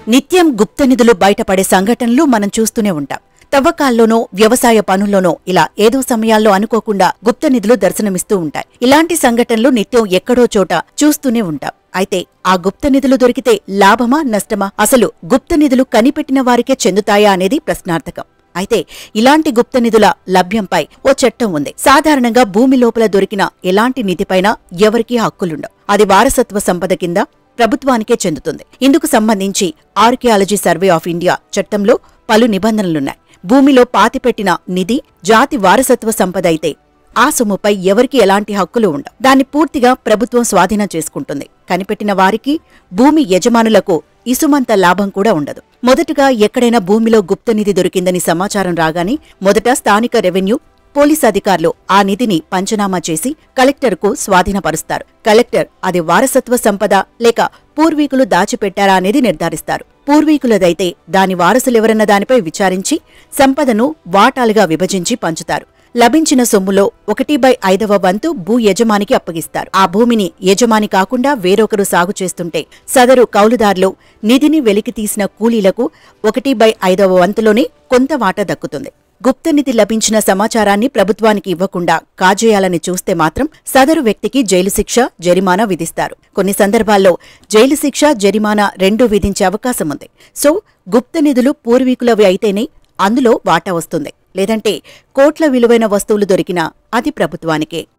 నిత్యం గుప్త నిధులు బయటపడే సంఘటనలు మనం చూస్తూనే ఉంటాం తవ్వకాల్లోనో వ్యవసాయ పనుల్లోనో ఇలా ఏదో సమయాల్లో అనుకోకుండా గుప్త నిధులు దర్శనమిస్తూ ఉంటాయి ఇలాంటి సంఘటనలు నిత్యం ఎక్కడో చోట చూస్తూనే ఉంటాం అయితే ఆ గుప్త నిధులు దొరికితే లాభమా నష్టమా అసలు గుప్త నిధులు కనిపెట్టిన వారికే చెందుతాయా అనేది ప్రశ్నార్థకం అయితే ఇలాంటి గుప్త నిధుల లభ్యంపై ఓ చట్టం ఉంది సాధారణంగా భూమి లోపల దొరికిన ఎలాంటి నిధిపైన ఎవరికీ హక్కులుండవు అది వారసత్వ సంపద కింద ప్రభుత్వానికే చెందుతుంది ఇందుకు సంబంధించి ఆర్కియాలజీ సర్వే ఆఫ్ ఇండియా చట్టంలో పలు నిబంధనలున్నాయి భూమిలో పాతిపెట్టిన నిధి జాతి వారసత్వ సంపద అయితే ఆ సొమ్ముపై ఎవరికి ఎలాంటి హక్కులు ఉండవు దాన్ని పూర్తిగా ప్రభుత్వం స్వాధీనం చేసుకుంటుంది కనిపెట్టిన వారికి భూమి యజమానులకు ఇసుమంత లాభం కూడా ఉండదు మొదటగా ఎక్కడైనా భూమిలో గుప్త నిధి దొరికిందని సమాచారం రాగానే మొదట స్థానిక రెవెన్యూ పోలీస్ అధికారులు ఆ నిధిని పంచనామా చేసి కలెక్టర్కు స్వాధీనపరుస్తారు కలెక్టర్ అది వారసత్వ సంపద లేక పూర్వీకులు దాచిపెట్టారా అనేది నిర్ధారిస్తారు పూర్వీకులదైతే దాని వారసులెవరన్న దానిపై విచారించి సంపదను వాటాలుగా విభజించి పంచుతారు లభించిన సొమ్ములో ఒకటి బై ఐదవ వంతు భూ యజమానికి అప్పగిస్తారు ఆ భూమిని యజమాని కాకుండా వేరొకరు సాగు చేస్తుంటే సదరు కౌలుదారులు నిధిని వెలికి తీసిన కూలీలకు ఒకటి బై ఐదవ వంతులోనే కొంత వాటా దక్కుతుంది గుప్తనిధి లభించిన సమాచారాన్ని ప్రభుత్వానికి ఇవ్వకుండా కాజేయాలని చూస్తే మాత్రం సదరు వ్యక్తికి జైలు శిక్ష జరిమానా విధిస్తారు కొన్ని సందర్భాల్లో జైలు శిక్ష జరిమానా రెండూ విధించే అవకాశం ఉంది సో గుప్త నిధులు పూర్వీకులవి అయితేనే అందులో వాటా వస్తుంది లేదంటే కోట్ల విలువైన వస్తువులు దొరికినా అది ప్రభుత్వానికే